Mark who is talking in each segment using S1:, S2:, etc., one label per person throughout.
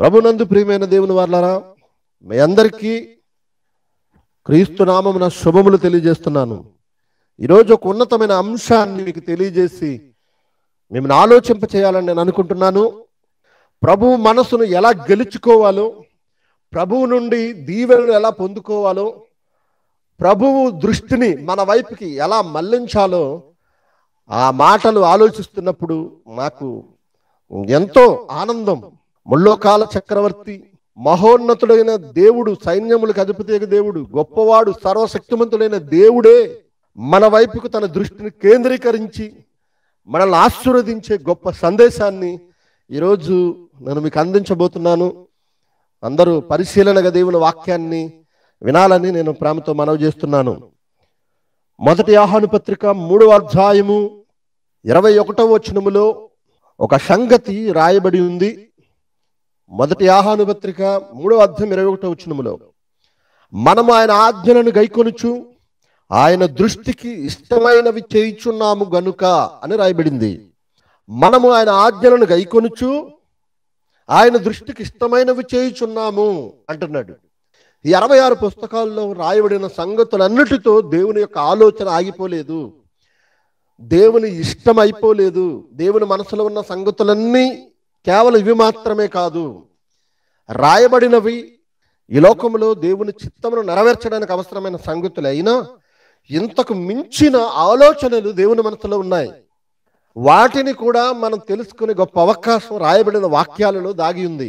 S1: ప్రభునందు ప్రియమైన దేవుని వాళ్ళారా మీ అందరికీ క్రీస్తు నామమున శుభములు తెలియజేస్తున్నాను ఈరోజు ఒక ఉన్నతమైన అంశాన్ని మీకు తెలియజేసి మిమ్మల్ని ఆలోచింప చేయాలని నేను అనుకుంటున్నాను ప్రభువు మనసును ఎలా గెలుచుకోవాలో ప్రభువు నుండి దీవెనలు ఎలా పొందుకోవాలో ప్రభువు దృష్టిని మన వైపుకి ఎలా మళ్లించాలో ఆ మాటలు ఆలోచిస్తున్నప్పుడు నాకు ఎంతో ఆనందం ముల్లోకాల చక్రవర్తి మహోన్నతుడైన దేవుడు సైన్యములకు అధిపతి దేవుడు గొప్పవాడు సర్వశక్తిమంతుడైన దేవుడే మన వైపుకు తన దృష్టిని కేంద్రీకరించి మనల్ని ఆశీర్వదించే గొప్ప సందేశాన్ని ఈరోజు నేను మీకు అందించబోతున్నాను అందరూ పరిశీలనగా దేవుని వాక్యాన్ని వినాలని నేను ప్రేమతో మనవి చేస్తున్నాను మొదటి ఆహ్వాన పత్రిక మూడవ అధ్యాయము ఇరవై ఒకటవ వచనములో ఒక సంగతి రాయబడి ఉంది మొదటి ఆహ్వాన పత్రిక మూడవ అధ్యాయం ఇరవై ఒకటవ వచనములో మనము ఆయన ఆజ్ఞలను గైకొనుచు ఆయన దృష్టికి ఇష్టమైనవి చేయుచున్నాము గనుక అని రాయబడింది మనము ఆయన ఆజ్ఞలను గైకొనుచు ఆయన దృష్టికి ఇష్టమైనవి చేయుచున్నాము అంటున్నాడు ఈ అరవై ఆరు పుస్తకాల్లో రాయబడిన సంగతులన్నిటితో దేవుని యొక్క ఆలోచన ఆగిపోలేదు దేవుని ఇష్టం అయిపోలేదు దేవుని మనసులో ఉన్న సంగతులన్నీ కేవలం ఇవి మాత్రమే కాదు రాయబడినవి ఈ లోకంలో దేవుని చిత్తమును నెరవేర్చడానికి అవసరమైన సంగతులు అయినా ఇంతకు మించిన ఆలోచనలు దేవుని మనసులో ఉన్నాయి వాటిని కూడా మనం తెలుసుకునే గొప్ప అవకాశం రాయబడిన వాక్యాలలో దాగి ఉంది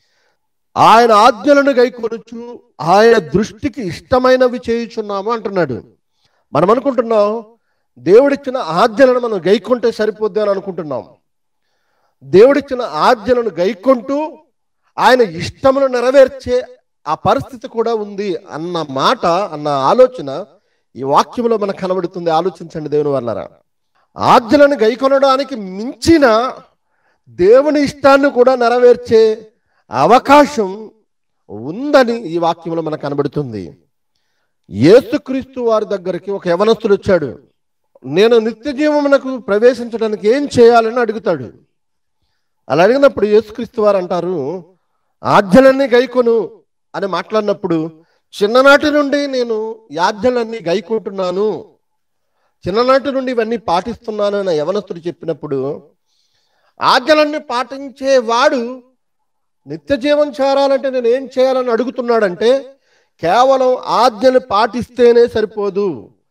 S1: ఆయన ఆజ్ఞలను గైకొనుచు ఆయన దృష్టికి ఇష్టమైనవి చేయుచున్నాము అంటున్నాడు మనం అనుకుంటున్నాం దేవుడిచ్చిన ఆజ్ఞలను మనం గైకొంటే సరిపోద్ది అని అనుకుంటున్నాం దేవుడిచ్చిన ఆజ్ఞలను గైకొంటూ ఆయన ఇష్టమును నెరవేర్చే ఆ పరిస్థితి కూడా ఉంది అన్న మాట అన్న ఆలోచన ఈ వాక్యంలో మనకు కనబడుతుంది ఆలోచించండి దేవుని వల్లరా ఆజ్ఞలను గైకొనడానికి మించిన దేవుని ఇష్టాన్ని కూడా నెరవేర్చే అవకాశం ఉందని ఈ వాక్యంలో మనకు కనబడుతుంది యేసుక్రీస్తు వారి దగ్గరికి ఒక యవనస్తుడు వచ్చాడు నేను నిత్య జీవమునకు ప్రవేశించడానికి ఏం చేయాలని అడుగుతాడు అలా అడిగినప్పుడు యేసుక్రీస్తు వారు అంటారు ఆజ్ఞలన్నీ గైకొను అని మాట్లాడినప్పుడు చిన్ననాటి నుండి నేను ఈ ఆజ్ఞలన్నీ గైకుంటున్నాను చిన్ననాటి నుండి ఇవన్నీ పాటిస్తున్నాను అని యవనస్తుడు చెప్పినప్పుడు ఆజ్ఞలన్నీ పాటించేవాడు నిత్య జీవం చేరాలంటే నేను ఏం చేయాలని అడుగుతున్నాడంటే కేవలం ఆజ్ఞలు పాటిస్తేనే సరిపోదు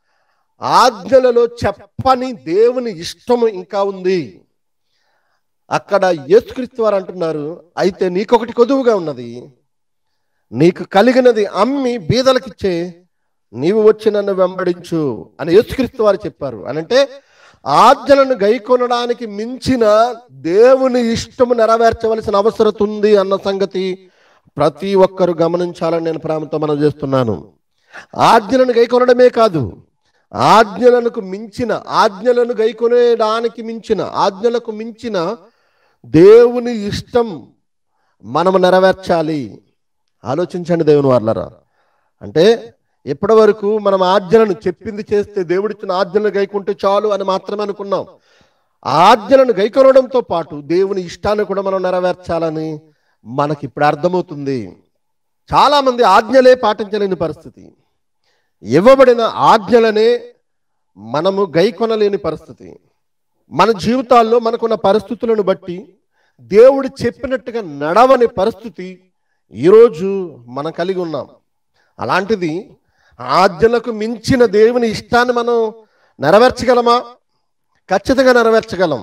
S1: ఆజ్ఞలలో చెప్పని దేవుని ఇష్టము ఇంకా ఉంది అక్కడ యేసుక్రీస్తు వారు అంటున్నారు అయితే నీకొకటి కొదువుగా ఉన్నది నీకు కలిగినది అమ్మి బీదలకిచ్చే నీవు వచ్చి నన్ను వెంబడించు అని యేసుక్రీస్తు వారు చెప్పారు అని అంటే ఆజ్ఞలను గైకొనడానికి మించిన దేవుని ఇష్టము నెరవేర్చవలసిన అవసరం ఉంది అన్న సంగతి ప్రతి ఒక్కరు గమనించాలని నేను ప్రేమతో మనం చేస్తున్నాను ఆజ్ఞలను గైకొనడమే కాదు ఆజ్ఞలకు మించిన ఆజ్ఞలను గైకొనేడానికి మించిన ఆజ్ఞలకు మించిన దేవుని ఇష్టం మనము నెరవేర్చాలి ఆలోచించండి దేవుని వాళ్ళరా అంటే ఇప్పటి వరకు మనం ఆజ్ఞలను చెప్పింది చేస్తే దేవుడిచ్చిన ఆజ్ఞలను గైకుంటే చాలు అని మాత్రమే అనుకున్నాం ఆజ్ఞలను గైకొనడంతో పాటు దేవుని ఇష్టాన్ని కూడా మనం నెరవేర్చాలని మనకి ఇప్పుడు అర్థమవుతుంది చాలా మంది ఆజ్ఞలే పాటించలేని పరిస్థితి ఇవ్వబడిన ఆజ్ఞలనే మనము గైకొనలేని పరిస్థితి మన జీవితాల్లో మనకున్న పరిస్థితులను బట్టి దేవుడు చెప్పినట్టుగా నడవని పరిస్థితి ఈరోజు మనం కలిగి ఉన్నాం అలాంటిది ఆజ్ఞలకు మించిన దేవుని ఇష్టాన్ని మనం నెరవేర్చగలమా ఖచ్చితంగా నెరవేర్చగలం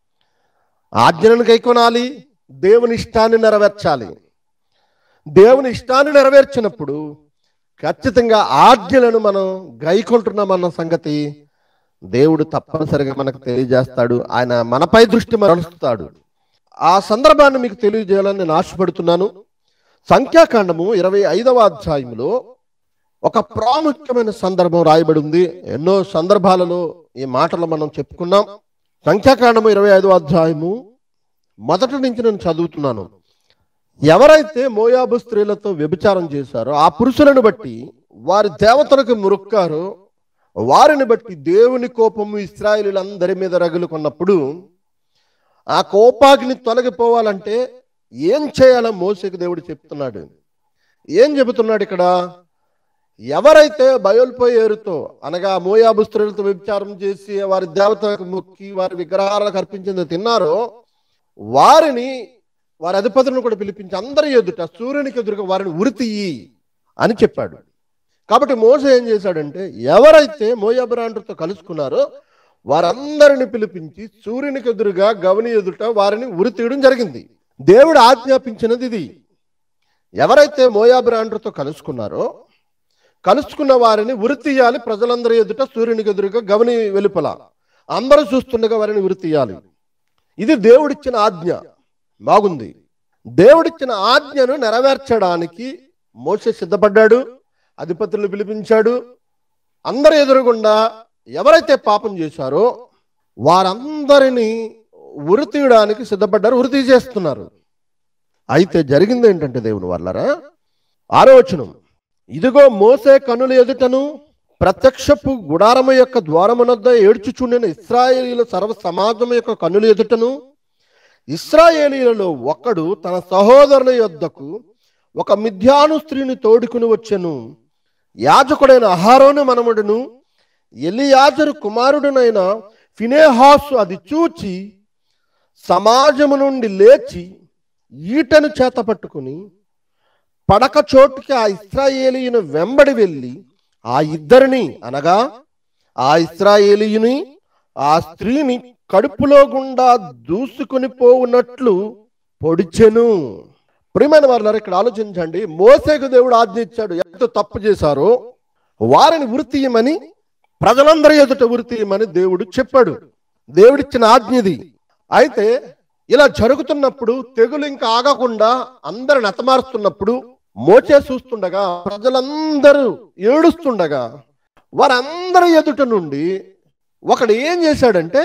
S1: ఆజ్ఞలను గైకొనాలి దేవుని ఇష్టాన్ని నెరవేర్చాలి దేవుని ఇష్టాన్ని నెరవేర్చినప్పుడు ఖచ్చితంగా ఆజ్ఞలను మనం గైకొంటున్నామన్న సంగతి దేవుడు తప్పనిసరిగా మనకు తెలియజేస్తాడు ఆయన మనపై దృష్టి మరలుస్తాడు ఆ సందర్భాన్ని మీకు తెలియజేయాలని నేను ఆశపడుతున్నాను సంఖ్యాకాండము ఇరవై ఐదవ అధ్యాయంలో ఒక ప్రాముఖ్యమైన సందర్భం రాయబడి ఉంది ఎన్నో సందర్భాలలో ఈ మాటలు మనం చెప్పుకున్నాం సంఖ్యాకాండము ఇరవై ఐదవ అధ్యాయము మొదటి నుంచి నేను చదువుతున్నాను ఎవరైతే మోయాబు స్త్రీలతో వ్యభిచారం చేశారో ఆ పురుషులను బట్టి వారి దేవతలకు మురుక్కారో వారిని బట్టి దేవుని కోపము ఇస్రాయేలీలందరి మీద రగులుకున్నప్పుడు ఆ కోపాగ్ని తొలగిపోవాలంటే ఏం చేయాలో మోసేకి దేవుడు చెప్తున్నాడు ఏం చెబుతున్నాడు ఇక్కడ ఎవరైతే బయలుపోయేరుతో అనగా మోయాబు స్త్రీలతో వ్యభిచారం చేసి వారి దేవతలకు మొక్కి వారి విగ్రహాలకు అర్పించింది తిన్నారో వారిని వారి అధిపతులను కూడా పిలిపించి అందరి ఎదుట సూర్యునికి ఎదురుగా వారిని ఉరితీయి అని చెప్పాడు కాబట్టి మోస ఏం చేశాడంటే ఎవరైతే మోయాబురాండ్రతో కలుసుకున్నారో వారందరిని పిలిపించి సూర్యునికి ఎదురుగా గవని ఎదుట వారిని ఉరి తీయడం జరిగింది దేవుడు ఆజ్ఞాపించినది ఇది ఎవరైతే మోయాబురాండ్రతో కలుసుకున్నారో కలుసుకున్న వారిని ఉరి తీయాలి ప్రజలందరి ఎదుట సూర్యునికి ఎదురుగా గవని వెలుపల అందరూ చూస్తుండగా వారిని ఉరి తీయాలి ఇది దేవుడిచ్చిన ఆజ్ఞ బాగుంది దేవుడిచ్చిన ఆజ్ఞను నెరవేర్చడానికి మోసే సిద్ధపడ్డాడు అధిపతులను పిలిపించాడు అందరి ఎదురుగుండా ఎవరైతే పాపం చేశారో వారందరినీ ఉరి తీయడానికి సిద్ధపడ్డారు ఉరి తీసేస్తున్నారు అయితే జరిగింది ఏంటంటే దేవుని వాళ్ళరా ఆలోచనం ఇదిగో మోసే కనుల ఎదుటను ప్రత్యక్షపు గుడారము యొక్క ద్వారమునొద్ద ఏడ్చుచుండిన ఇస్రాయేలీల సర్వ సమాజం యొక్క కనుల ఎదుటను ఇస్రాయేలీలలో ఒకడు తన సహోదరుల యొద్దకు ఒక మిథ్యాను స్త్రీని తోడుకుని వచ్చెను యాజకుడైన అహారోను మనముడును ఎలియాజరు కుమారుడునైన ఫినేహాసు అది చూచి సమాజము నుండి లేచి ఈటను చేత పట్టుకుని పడక చోటుకి ఆ ఇస్రాయేలీయును వెంబడి వెళ్ళి ఆ ఇద్దరిని అనగా ఆ ఇస్రాయేలీయుని ఆ స్త్రీని కడుపులో గుండా దూసుకుని పోవునట్లు పొడిచెను ప్రియమైన వారు ఇక్కడ ఆలోచించండి మోసేకు దేవుడు ఆజ్ఞ ఇచ్చాడు ఎంత తప్పు చేశారో వారిని వృత్తియమని ప్రజలందరి ఎదుట వృత్తియమని దేవుడు చెప్పాడు దేవుడిచ్చిన ఆజ్ఞది అయితే ఇలా జరుగుతున్నప్పుడు తెగులు ఇంకా ఆగకుండా అందరిని అతమారుస్తున్నప్పుడు మోచే చూస్తుండగా ప్రజలందరూ ఏడుస్తుండగా వారందరి ఎదుట నుండి ఒకడు ఏం చేశాడంటే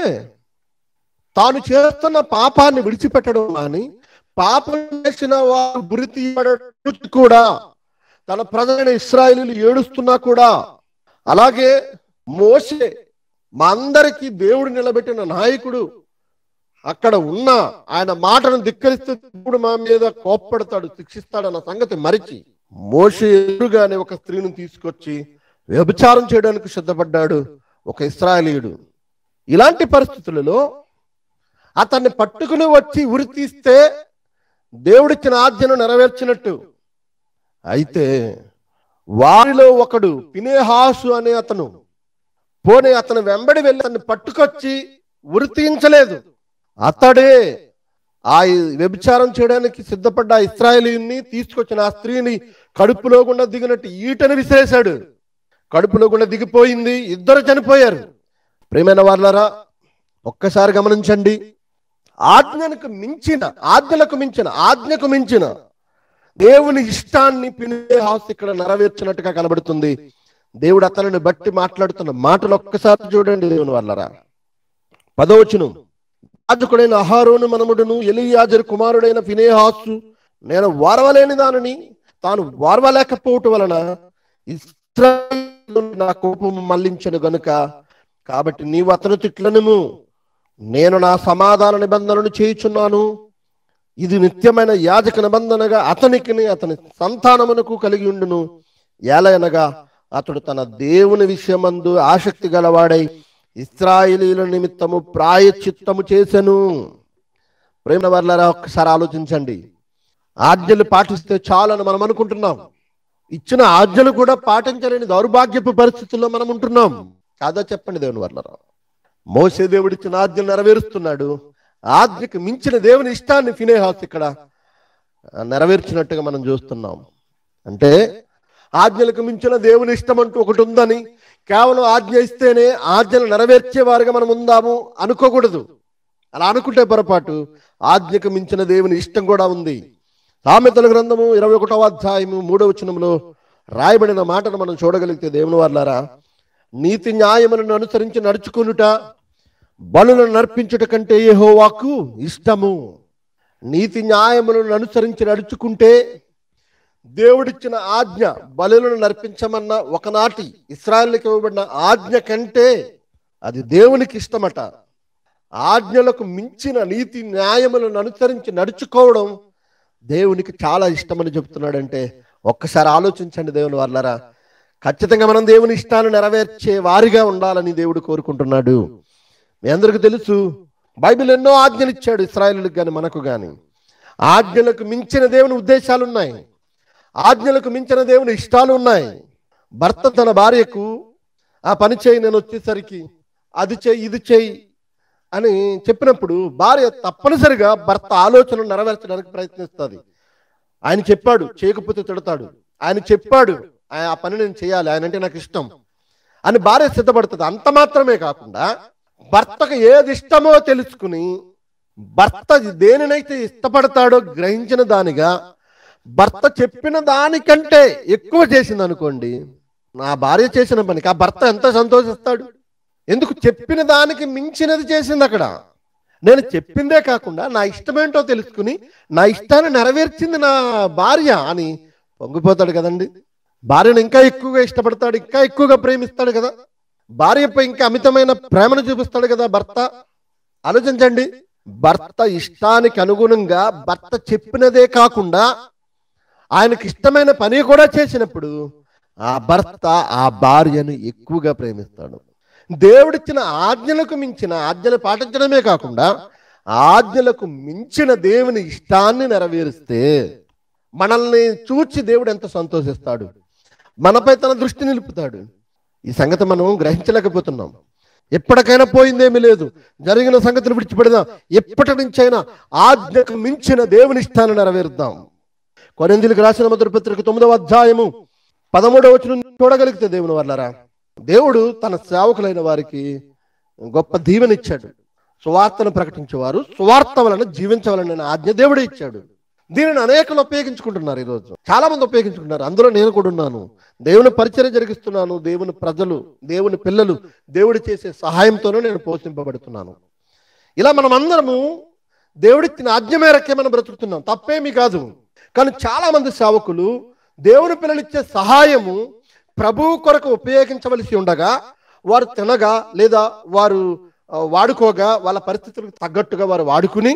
S1: తాను చేస్తున్న పాపాన్ని విడిచిపెట్టడం కానీ పాపం చేసిన వారు గురి తీయబడటం కూడా తన ప్రజలైన ఇస్రాయిలీలు ఏడుస్తున్నా కూడా అలాగే మోసే మా అందరికీ దేవుడు నిలబెట్టిన నాయకుడు అక్కడ ఉన్న ఆయన మాటను ధిక్కరిస్తే దేవుడు మా మీద కోప్పడతాడు శిక్షిస్తాడన్న సంగతి మరిచి మోసే ఎదురుగానే ఒక స్త్రీని తీసుకొచ్చి వ్యభిచారం చేయడానికి సిద్ధపడ్డాడు ఒక ఇస్రాయలీయుడు ఇలాంటి పరిస్థితులలో అతన్ని పట్టుకుని వచ్చి ఉరి తీస్తే దేవుడిచ్చిన ఆజ్ఞను నెరవేర్చినట్టు అయితే వారిలో ఒకడు పినేహాసు అనే అతను పోనీ అతను వెంబడి వెళ్ళి అతన్ని పట్టుకొచ్చి ఉరి తీయించలేదు అతడే ఆ వ్యభిచారం చేయడానికి సిద్ధపడ్డ ఆ ఇస్రాయేలీని తీసుకొచ్చిన ఆ స్త్రీని కడుపులో గుండా దిగినట్టు ఈటను విసిరేశాడు కడుపులో గుండా దిగిపోయింది ఇద్దరు చనిపోయారు ప్రేమైన వాళ్ళరా ఒక్కసారి గమనించండి ఆజ్ఞలకు మించిన ఆజ్ఞలకు మించిన ఆజ్ఞకు మించిన దేవుని ఇష్టాన్ని పినేహాస్ ఇక్కడ నెరవేర్చినట్టుగా కనబడుతుంది దేవుడు అతనిని బట్టి మాట్లాడుతున్న మాటలు ఒక్కసారి చూడండి దేవుని వాళ్ళరా పదవచును యాజకుడైన అహారోను మనముడును ఎలియాజరు కుమారుడైన ఫినేహాసు నేను వారవలేని దానిని తాను వారవలేకపోవటం వలన ఇస్రాయేలు నా కోపము మళ్లించను గనుక కాబట్టి నీవు అతను తిట్లనుము నేను నా సమాధాన నిబంధనను చేయుచున్నాను ఇది నిత్యమైన యాజక నిబంధనగా అతనికి అతని సంతానమునకు కలిగి ఉండును ఏలయనగా అతడు తన దేవుని విషయమందు ఆసక్తి గలవాడై ఇస్రాయిలీల నిమిత్తము ప్రాయచిత్తము చేసెను ప్రేమ వర్లారా ఒక్కసారి ఆలోచించండి ఆజ్ఞలు పాటిస్తే చాలని మనం అనుకుంటున్నాం ఇచ్చిన ఆజ్ఞలు కూడా పాటించలేని దౌర్భాగ్యపు పరిస్థితుల్లో మనం ఉంటున్నాం కాదా చెప్పండి దేవుని వర్లరా మోసే దేవుడిచ్చిన ఆజ్ఞలు నెరవేరుస్తున్నాడు ఆజ్ఞకు మించిన దేవుని ఇష్టాన్ని ఫినేహాస్ ఇక్కడ నెరవేర్చినట్టుగా మనం చూస్తున్నాం అంటే ఆజ్ఞలకు మించిన దేవుని ఇష్టం అంటూ ఒకటి ఉందని కేవలం ఆజ్ఞ ఇస్తేనే ఆజ్ఞలు నెరవేర్చే వారిగా మనం ఉందాము అనుకోకూడదు అలా అనుకుంటే పొరపాటు ఆజ్ఞకు మించిన దేవుని ఇష్టం కూడా ఉంది సామెతల గ్రంథము ఇరవై ఒకటవ అధ్యాయము మూడవ వచనంలో రాయబడిన మాటను మనం చూడగలిగితే దేవుని వాళ్ళారా నీతి న్యాయములను అనుసరించి నడుచుకునుట బలులను నర్పించుట కంటే యెహోవాకు ఇష్టము నీతి న్యాయములను అనుసరించి నడుచుకుంటే దేవుడిచ్చిన ఆజ్ఞ బలులను నర్పించమన్న ఒకనాటి ఇస్రాయల్కి ఇవ్వబడిన ఆజ్ఞ కంటే అది దేవునికి ఇష్టమట ఆజ్ఞలకు మించిన నీతి న్యాయములను అనుసరించి నడుచుకోవడం దేవునికి చాలా ఇష్టమని చెప్తున్నాడంటే ఒక్కసారి ఆలోచించండి దేవుని వాళ్ళరా ఖచ్చితంగా మనం దేవుని ఇష్టాన్ని నెరవేర్చే వారిగా ఉండాలని దేవుడు కోరుకుంటున్నాడు మీ అందరికీ తెలుసు బైబిల్ ఎన్నో ఆజ్ఞలు ఇచ్చాడు ఇస్రాయలులకు కానీ మనకు కానీ ఆజ్ఞలకు మించిన దేవుని ఉద్దేశాలు ఉన్నాయి ఆజ్ఞలకు మించిన దేవుని ఇష్టాలు ఉన్నాయి భర్త తన భార్యకు ఆ పని చేయి నేను వచ్చేసరికి అది చేయి ఇది చేయి అని చెప్పినప్పుడు భార్య తప్పనిసరిగా భర్త ఆలోచనలు నెరవేర్చడానికి ప్రయత్నిస్తుంది ఆయన చెప్పాడు చేయకపోతే తిడతాడు ఆయన చెప్పాడు ఆ ఆ పని నేను చేయాలి ఆయన అంటే నాకు ఇష్టం అని భార్య సిద్ధపడుతుంది అంత మాత్రమే కాకుండా భర్తకు ఏది ఇష్టమో తెలుసుకుని భర్త దేనినైతే ఇష్టపడతాడో గ్రహించిన దానిగా భర్త చెప్పిన దానికంటే ఎక్కువ చేసింది అనుకోండి నా భార్య చేసిన పనికి ఆ భర్త ఎంత సంతోషిస్తాడు ఎందుకు చెప్పిన దానికి మించినది చేసింది అక్కడ నేను చెప్పిందే కాకుండా నా ఇష్టమేంటో తెలుసుకుని నా ఇష్టాన్ని నెరవేర్చింది నా భార్య అని పొంగిపోతాడు కదండి భార్యను ఇంకా ఎక్కువగా ఇష్టపడతాడు ఇంకా ఎక్కువగా ప్రేమిస్తాడు కదా భార్యపై ఇంకా అమితమైన ప్రేమను చూపిస్తాడు కదా భర్త ఆలోచించండి భర్త ఇష్టానికి అనుగుణంగా భర్త చెప్పినదే కాకుండా ఆయనకి ఇష్టమైన పని కూడా చేసినప్పుడు ఆ భర్త ఆ భార్యను ఎక్కువగా ప్రేమిస్తాడు దేవుడిచ్చిన ఆజ్ఞలకు మించిన ఆజ్ఞలు పాటించడమే కాకుండా ఆజ్ఞలకు మించిన దేవుని ఇష్టాన్ని నెరవేరిస్తే మనల్ని చూచి దేవుడు ఎంత సంతోషిస్తాడు మనపై తన దృష్టి నిలుపుతాడు ఈ సంగతి మనం గ్రహించలేకపోతున్నాం ఎప్పటికైనా పోయిందేమీ లేదు జరిగిన సంగతిని విడిచిపెడదాం ఎప్పటి నుంచైనా ఆజ్ఞకు మించిన దేవుని ఇష్టాన్ని నెరవేరుద్దాం కొరిందులకు రాసిన మొదటి పత్రిక తొమ్మిదవ అధ్యాయము పదమూడవ వచనం చూడగలిగితే దేవుని వల్లరా దేవుడు తన సేవకులైన వారికి గొప్ప దీవెనిచ్చాడు సువార్తను ప్రకటించేవారు సువార్త వలన జీవించవలన ఆజ్ఞ దేవుడే ఇచ్చాడు దీనిని అనేకలు ఉపయోగించుకుంటున్నారు ఈరోజు చాలా మంది ఉపయోగించుకుంటున్నారు అందులో నేను కూడా ఉన్నాను దేవుని పరిచయం జరిగిస్తున్నాను దేవుని ప్రజలు దేవుని పిల్లలు దేవుడు చేసే సహాయంతోనే నేను పోషింపబడుతున్నాను ఇలా మనం అందరము దేవుడిచ్చిన ఆజ్ఞ మేరకే మనం బ్రతుకుతున్నాం తప్పేమీ కాదు కానీ చాలా మంది సేవకులు దేవుని పిల్లలు ఇచ్చే సహాయము ప్రభువు కొరకు ఉపయోగించవలసి ఉండగా వారు తినగా లేదా వారు ఆ, వాడుకోగా వాళ్ళ పరిస్థితులకు తగ్గట్టుగా వారు వాడుకుని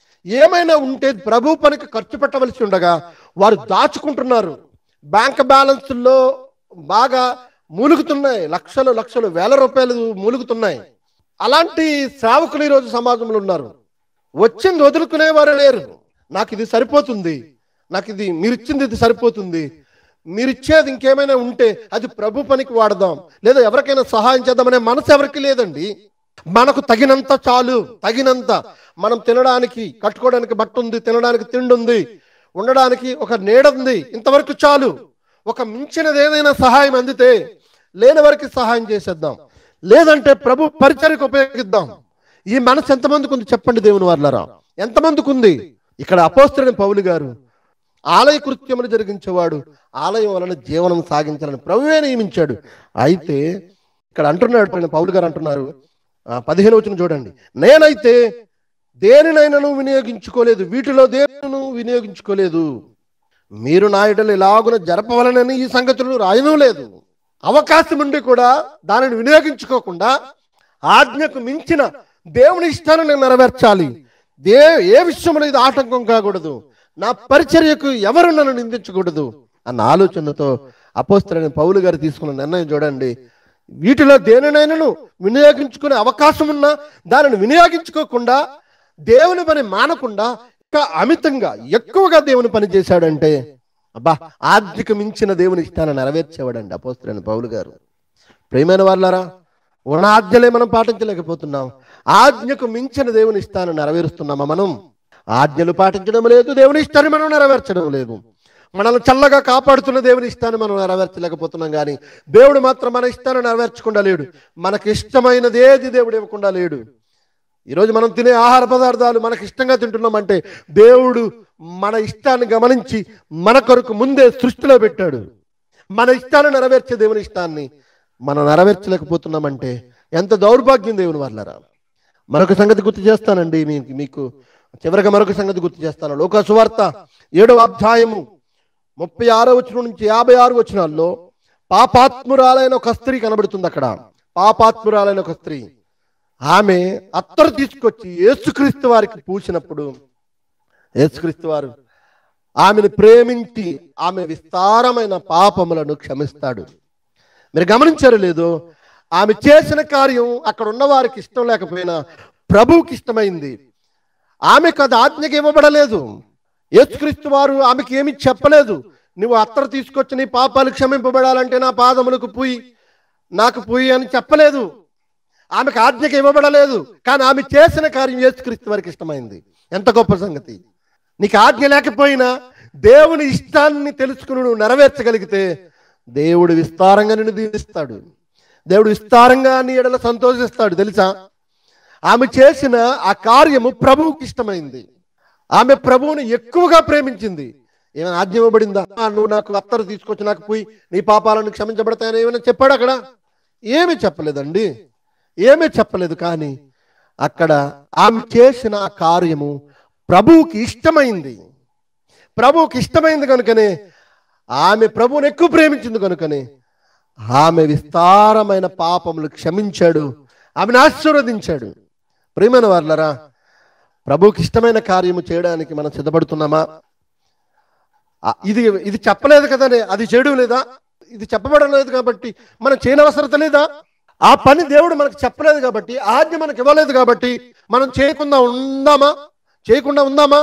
S1: ఏమైనా ఉంటే ప్రభు పనికి ఖర్చు పెట్టవలసి ఉండగా వారు దాచుకుంటున్నారు బ్యాంక్ బ్యాలెన్స్లో బాగా మూలుగుతున్నాయి లక్షలు లక్షలు వేల రూపాయలు మూలుగుతున్నాయి అలాంటి సేవకులు ఈరోజు సమాజంలో ఉన్నారు వచ్చింది వదులుకునేవారు లేరు నాకు ఇది సరిపోతుంది నాకు ఇది మీరు ఇచ్చింది ఇది సరిపోతుంది మీరు ఇచ్చేది ఇంకేమైనా ఉంటే అది ప్రభు పనికి వాడదాం లేదా ఎవరికైనా సహాయం చేద్దామనే మనసు ఎవరికి లేదండి మనకు తగినంత చాలు తగినంత మనం తినడానికి కట్టుకోవడానికి బట్ట ఉంది తినడానికి తిండి ఉంది ఉండడానికి ఒక నీడ ఉంది ఇంతవరకు చాలు ఒక మించినది ఏదైనా సహాయం అందితే లేని వారికి సహాయం చేసేద్దాం లేదంటే ప్రభు పరిచయకు ఉపయోగిద్దాం ఈ మనసు ఎంతమందికి ఉంది చెప్పండి దేవుని వాళ్ళరా ఎంతమందికి ఉంది ఇక్కడ అపోస్తుడైన పౌలు గారు ఆలయ కృత్యములు జరిగించేవాడు ఆలయం వలన జీవనం సాగించాలని ప్రభువే నియమించాడు అయితే ఇక్కడ అంటున్నాడు పైన పౌలు గారు అంటున్నారు ఆ, పదిహేను వచ్చిన చూడండి నేనైతే దేనినైనాను వినియోగించుకోలేదు వీటిలో దేనిను వినియోగించుకోలేదు మీరు నా ఎడలు ఇలాగున జరపవలనని ఈ సంగతులు రాయను లేదు అవకాశం ఉండి కూడా దానిని వినియోగించుకోకుండా ఆజ్ఞకు మించిన దేవుని ఇష్టాన్ని నేను నెరవేర్చాలి దే ఏ విషయంలో ఇది ఆటంకం కాకూడదు నా పరిచర్యకు ఎవరు నన్ను నిందించకూడదు అన్న ఆలోచనతో అపోస్తలైన పౌలు గారు తీసుకున్న నిర్ణయం చూడండి వీటిలో దేనినైనాను వినియోగించుకునే అవకాశం ఉన్నా దానిని వినియోగించుకోకుండా దేవుని పని మానకుండా ఇంకా అమితంగా ఎక్కువగా దేవుని పని చేశాడంటే అబ్బా ఆజ్ఞకు మించిన దేవుని ఇష్టాన్ని నెరవేర్చేవాడండి అపోస్తలైన పౌలు గారు ప్రియమైన వాళ్ళారా ఉన్న ఆజ్ఞలే మనం పాటించలేకపోతున్నాం ఆజ్ఞకు మించిన దేవుని ఇష్టాన్ని నెరవేరుస్తున్నామా మనం ఆజ్ఞలు పాటించడం లేదు దేవుని ఇష్టాన్ని మనం నెరవేర్చడం లేదు మనల్ని చల్లగా కాపాడుతున్న దేవుని ఇష్టాన్ని మనం నెరవేర్చలేకపోతున్నాం కానీ దేవుడు మాత్రం మన ఇష్టాన్ని నెరవేర్చకుండా లేడు మనకి ఇష్టమైనది ఏది దేవుడు ఇవ్వకుండా లేడు ఈరోజు మనం తినే ఆహార పదార్థాలు మనకి ఇష్టంగా తింటున్నామంటే దేవుడు మన ఇష్టాన్ని గమనించి మన కొరకు ముందే సృష్టిలో పెట్టాడు మన ఇష్టాన్ని నెరవేర్చే దేవుని ఇష్టాన్ని మనం నెరవేర్చలేకపోతున్నామంటే ఎంత దౌర్భాగ్యం దేవుని వాళ్ళరా మరొక సంగతి గుర్తు చేస్తానండి మీకు మీకు చివరిగా మరొక సంగతి గుర్తు చేస్తాను లోక సువార్త ఏడవ అధ్యాయము ముప్పై ఆరో వచనం నుంచి యాభై ఆరు వచనాల్లో పాపాత్మురాలైన ఒక స్త్రీ కనబడుతుంది అక్కడ పాపాత్మురాలైన ఒక స్త్రీ ఆమె అత్తరు తీసుకొచ్చి యేసుక్రీస్తు వారికి పూసినప్పుడు యేసుక్రీస్తు వారు ఆమెను ప్రేమించి ఆమె విస్తారమైన పాపములను క్షమిస్తాడు మీరు గమనించారు లేదు ఆమె చేసిన కార్యం అక్కడ ఉన్న వారికి ఇష్టం లేకపోయినా ప్రభువుకి ఇష్టమైంది ఆమెకు అది ఆజ్ఞకి ఇవ్వబడలేదు యేసుక్రీస్తు వారు ఆమెకి ఏమి చెప్పలేదు నువ్వు అత్తరు తీసుకొచ్చి నీ పాపాలు క్షమింపబడాలంటే నా పాదములకు పూయి నాకు పూయి అని చెప్పలేదు ఆమెకు ఆజ్ఞకి ఇవ్వబడలేదు కానీ ఆమె చేసిన కార్యం యేసుక్రీస్తు వారికి ఇష్టమైంది ఎంత గొప్ప సంగతి నీకు ఆజ్ఞ లేకపోయినా దేవుని ఇష్టాన్ని తెలుసుకుని నువ్వు నెరవేర్చగలిగితే దేవుడు విస్తారంగా నిన్ను దీవిస్తాడు దేవుడు విస్తారంగా నీ ఎడల సంతోషిస్తాడు తెలుసా ఆమె చేసిన ఆ కార్యము ప్రభువుకి ఇష్టమైంది ఆమె ప్రభువుని ఎక్కువగా ప్రేమించింది ఏమైనా ఆజ్ఞ ఇవ్వబడిందా ఆ, నువ్వు నాకు అత్తరు తీసుకొచ్చి నాకు పోయి నీ పాపాలను క్షమించబడతాయని ఏమైనా చెప్పాడు అక్కడ ఏమీ చెప్పలేదండి ఏమీ చెప్పలేదు కానీ అక్కడ ఆమె చేసిన ఆ కార్యము ప్రభువుకి ఇష్టమైంది ప్రభువుకి ఇష్టమైంది కనుకనే ఆమె ప్రభువుని ఎక్కువ ప్రేమించింది కనుకనే ఆమె విస్తారమైన పాపములు క్షమించాడు ఆమెను ఆశీర్వదించాడు ప్రేమైన వాళ్ళరా ప్రభువుకి ఇష్టమైన కార్యము చేయడానికి మనం సిద్ధపడుతున్నామా ఆ, ఇది ఇది చెప్పలేదు కదనే అది చేయడం లేదా ఇది చెప్పబడం లేదు కాబట్టి మనం చేయనవసరత లేదా ఆ పని దేవుడు మనకు చెప్పలేదు కాబట్టి ఆజ్ఞ మనకు ఇవ్వలేదు కాబట్టి మనం చేయకుండా ఉందామా చేయకుండా ఉందామా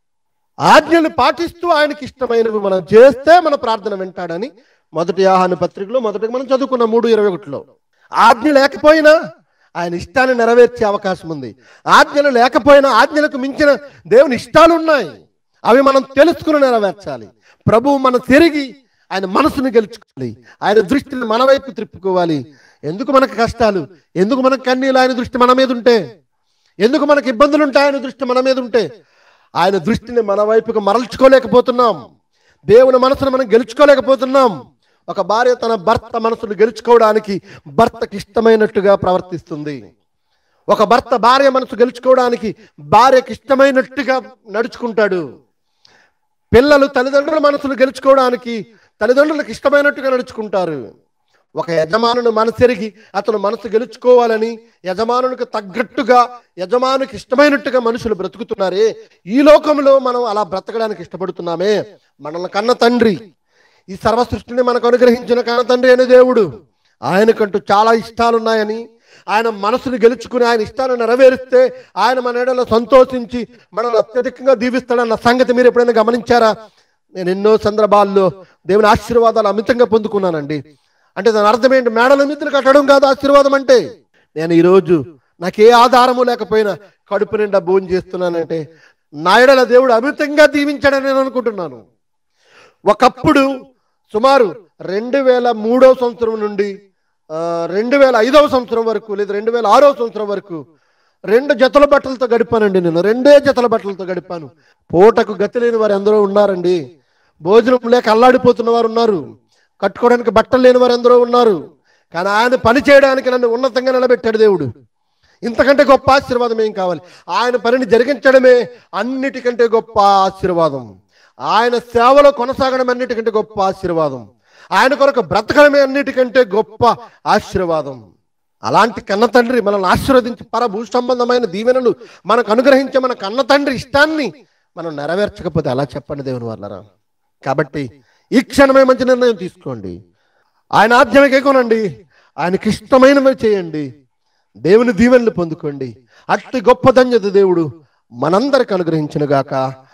S1: ఆజ్ఞలు పాటిస్తూ ఆయనకి ఇష్టమైనవి మనం చేస్తే మన ప్రార్థన వింటాడని మొదటి ఆహాన పత్రికలో మొదటిగా మనం చదువుకున్న మూడు ఇరవై ఒకటిలో ఆజ్ఞ లేకపోయినా ఆయన ఇష్టాన్ని నెరవేర్చే అవకాశం ఉంది ఆజ్ఞలు లేకపోయినా ఆజ్ఞలకు మించిన దేవుని ఇష్టాలు ఉన్నాయి అవి మనం తెలుసుకుని నెరవేర్చాలి ప్రభువు మనం తిరిగి ఆయన మనసును గెలుచుకోవాలి ఆయన దృష్టిని మన వైపు త్రిప్పుకోవాలి ఎందుకు మనకు కష్టాలు ఎందుకు మనకు కన్నీళ్ళు ఆయన దృష్టి మన మీద ఉంటే ఎందుకు మనకు ఇబ్బందులు ఉంటాయి ఆయన దృష్టి మన మీద ఉంటే ఆయన దృష్టిని మన వైపుకు మరల్చుకోలేకపోతున్నాం దేవుని మనసును మనం గెలుచుకోలేకపోతున్నాం ఒక భార్య తన భర్త మనసును గెలుచుకోవడానికి భర్తకి ఇష్టమైనట్టుగా ప్రవర్తిస్తుంది ఒక భర్త భార్య మనసు గెలుచుకోవడానికి భార్యకి ఇష్టమైనట్టుగా నడుచుకుంటాడు పిల్లలు తల్లిదండ్రుల మనసును గెలుచుకోవడానికి తల్లిదండ్రులకు ఇష్టమైనట్టుగా నడుచుకుంటారు ఒక యజమానుని మనసెరిగి అతను మనసు గెలుచుకోవాలని యజమానునికి తగ్గట్టుగా యజమానికి ఇష్టమైనట్టుగా మనుషులు బ్రతుకుతున్నారే ఈ లోకంలో మనం అలా బ్రతకడానికి ఇష్టపడుతున్నామే మనల్ని కన్న తండ్రి ఈ సర్వ సృష్టిని మనకు అనుగ్రహించిన కన్న తండ్రి అనే దేవుడు ఆయనకంటూ చాలా ఇష్టాలు ఉన్నాయని ఆయన మనసును గెలుచుకుని ఆయన ఇష్టాలను నెరవేరిస్తే ఆయన మన ఎడలో సంతోషించి మనల్ని అత్యధికంగా దీవిస్తాడన్న సంగతి మీరు ఎప్పుడైనా గమనించారా నేను ఎన్నో సందర్భాల్లో దేవుని ఆశీర్వాదాలు అమితంగా పొందుకున్నానండి అంటే దాని అర్థం ఏంటి మేడల మీద కట్టడం కాదు ఆశీర్వాదం అంటే నేను ఈరోజు నాకు ఏ ఆధారము లేకపోయినా కడుపు నిండా భోజనం చేస్తున్నానంటే నా ఎడల దేవుడు అమితంగా దీవించాడని నేను అనుకుంటున్నాను ఒకప్పుడు సుమారు రెండు వేల మూడవ సంవత్సరం నుండి ఆ, రెండు వేల ఐదవ సంవత్సరం వరకు లేదా రెండు వేల ఆరవ సంవత్సరం వరకు రెండు జతల బట్టలతో గడిపానండి నేను రెండే జతల బట్టలతో గడిపాను పూటకు గతి లేని వారు ఎందరో ఉన్నారండి భోజనం లేక అల్లాడిపోతున్న వారు ఉన్నారు కట్టుకోవడానికి బట్టలు లేని వారు ఎందరో ఉన్నారు కానీ ఆయన పని చేయడానికి నన్ను ఉన్నతంగా నిలబెట్టాడు దేవుడు ఇంతకంటే గొప్ప ఆశీర్వాదం ఏం కావాలి ఆయన పనిని జరిగించడమే అన్నిటికంటే గొప్ప ఆశీర్వాదం ఆయన సేవలో కొనసాగడం అన్నిటికంటే గొప్ప ఆశీర్వాదం ఆయన కొరకు బ్రతకడమే అన్నిటికంటే గొప్ప ఆశీర్వాదం అలాంటి కన్న తండ్రి మనల్ని ఆశీర్వదించి పరభూ సంబంధమైన దీవెనలు మనకు అనుగ్రహించే మన కన్న తండ్రి ఇష్టాన్ని మనం నెరవేర్చకపోతే అలా చెప్పండి దేవుని వాళ్ళరా కాబట్టి ఈ క్షణమే మంచి నిర్ణయం తీసుకోండి ఆయన ఆజ్ఞమే కొనండి ఆయనకి ఇష్టమైనవి చేయండి దేవుని దీవెనలు పొందుకోండి అట్టి గొప్ప ధన్యత దేవుడు మనందరికి అనుగ్రహించిన గాక